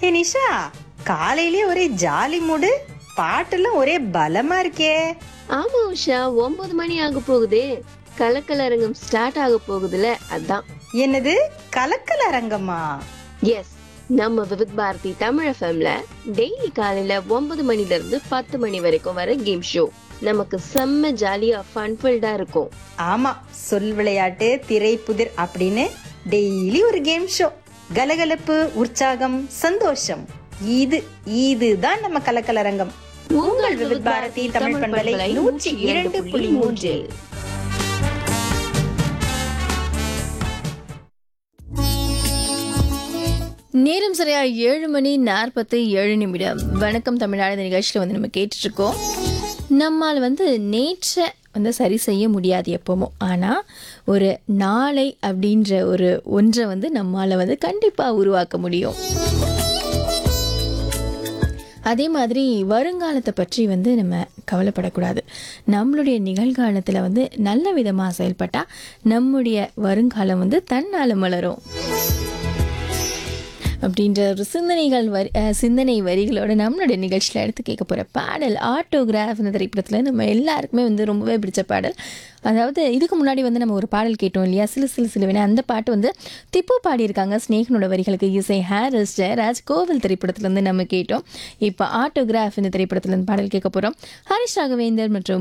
ஏ நிஷா காலையிலே ஒரே ஜாலி மூடு பாட்டெல்லாம் ஒரே பலமா இருக்கே ஆமா உஷா ஒன்பது மணி ஆக போகுதே கலக்கலரங்கம் ஸ்டார்ட் ஆக போகுதுல அதான் என்னது கலக்கல் அரங்கமா எஸ் நம்ம விவித் பாரதி தமிழ் எஃப்எம்ல டெய்லி காலையில ஒன்பது மணில இருந்து பத்து மணி வரைக்கும் வர கேம் ஷோ நமக்கு செம்ம ஜாலியா ஃபன்ஃபில்டா இருக்கும் ஆமா சொல் விளையாட்டு திரை புதிர் அப்படின்னு டெய்லி ஒரு கேம் ஷோ கலகலப்பு உற்சாகம் சந்தோஷம் இது இதுதான் நம்ம கலக்கல் அரங்கம் உங்கள் விவித் பாரதி தமிழ் பண்பலை நூற்றி இரண்டு புள்ளி மூன்றில் நேரம் சரியா ஏழு மணி நாற்பத்தி ஏழு நிமிடம் வணக்கம் தமிழ்நாடு இந்த நிகழ்ச்சியில் வந்து நம்ம கேட்டுட்டு இருக்கோம் நம்மால் வந்து நேற்றை வந்து சரி செய்ய முடியாது எப்போமோ ஆனால் ஒரு நாளை அப்படின்ற ஒரு ஒன்றை வந்து நம்மால் வந்து கண்டிப்பாக உருவாக்க முடியும் அதே மாதிரி வருங்காலத்தை பற்றி வந்து நம்ம கவலைப்படக்கூடாது நம்மளுடைய நிகழ்காலத்தில் வந்து நல்ல விதமாக செயல்பட்டால் நம்முடைய வருங்காலம் வந்து தன்னால் மலரும் அப்படின்ற ஒரு சிந்தனைகள் வரி அஹ், சிந்தனை வரிகளோட நம்மளுடைய நிகழ்ச்சியில் எடுத்து கேட்க போகிற பாடல் ஆட்டோகிராஃப் இந்த திரைப்படத்தில் நம்ம எல்லாருக்குமே வந்து ரொம்பவே பிடிச்ச பாடல் அதாவது இதுக்கு முன்னாடி வந்து நம்ம ஒரு பாடல் கேட்டோம் இல்லையா சிலு சிலு சிலுவின அந்த பாட்டு வந்து திப்பு பாடியிருக்காங்க ஸ்னேகனோட வரிகளுக்கு இசை ஹாரிஸ் ஜெயராஜ் கோவில் திரைப்படத்துலேருந்து நம்ம கேட்டோம் இப்போ ஆட்டோகிராஃப் இந்த திரைப்படத்துலேருந்து பாடல் கேட்க போகிறோம் ஹரிஷ் ராகவேந்தர் மற்றும்